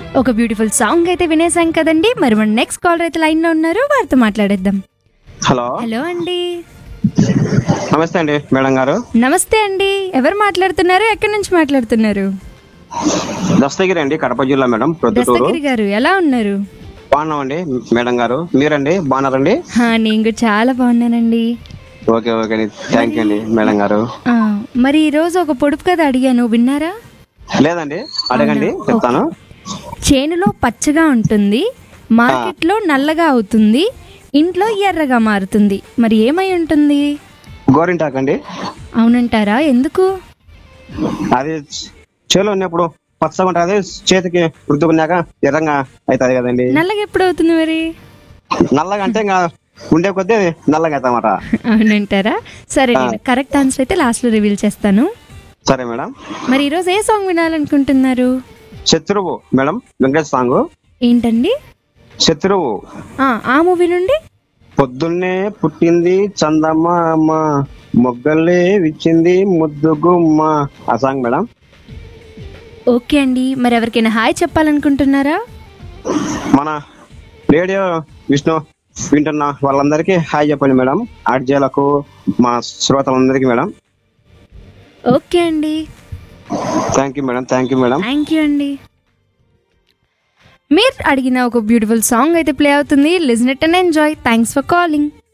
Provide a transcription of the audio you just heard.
ఒక beautiful song అయితే వినేసాం కదండి మరి మన నెక్స్ట్ కాలర్ అయితే లైన్ లో ఉన్నారు వారితో మాట్లాడేద్దాం హలో హలో అండి నమస్తే అండి మేడం గారు నమస్తే అండి ఎవరు మాట్లాడుతున్నారు ఎక్కడి నుంచి మాట్లాడుతున్నారు దస్తగిరి అండి కడప జిల్లా మేడం ప్రొద్దుటూరు దస్తగిరి గారు ఎలా ఉన్నారు బాగున్నామండి మేడం గారు మీరండి బాగున్నారండి హా, నేను కూడా చాలా బాగున్నానండి ఓకే ఓకే అండి థ్యాంక్ యూ అండి మేడం గారు ఆ, మరి ఈ రోజు ఒక పొడుపు కథ అడిగాను విన్నారా లేదండి అడగండి చెప్తాను చేనులో పచ్చగా ఉంటుంది మార్కెట్లో నల్లగా అవుతుంది ఇంట్లో ఎర్రగా మారుతుంది మరి ఏమై ఉంటుంది గోరింటాక్ అండి అవునంటారా ఎందుకు అది చేలో ఉన్నప్పుడు పచ్చగా ఉంటుంది చేతికి రుద్దుకున్నాక ఎర్రంగా అవుతుంది కదండి నల్లగా ఎప్పుడు అవుతుంది మరి నల్లగా అంటే ఇంకా ఉండే కొద్దీ నల్లగా అవుతామట అవునంటారా సరే నేను కరెక్ట్ ఆన్సర్ అయితే లాస్ట్ లో రివీల్ చేస్తాను సరే మేడం మరి ఈరోజు ఏ సాంగ్ వినాలనుకుంటున్నారు శత్రువు మేడం వెంకటేష్ సాంగ్ ఏంటండి శత్రువు ఆ, ఆ మూవీ నుండి పొద్దున్నే పుట్టింది చందమామ మొగ్గలే విచ్చింది ముద్దుగుమ్మ ఆ సాంగ్ మేడం ఓకే అండి మరి ఎవరికైనా హాయ్ చెప్పాలనుకుంటున్నారా మన రేడియో విష్ణు వింటున్న వాళ్ళందరికీ హాయ్ చెప్పండి మేడం ఆర్జేలకు మా శ్రోతలందరికీ మేడం ఓకే అండి thank you madam thank you madam thank you అండి మీరు అడిగిన ఒక బ్యూటిఫుల్ సాంగ్ అయితే ప్లే అవుతుంది listen it and enjoy thanks for calling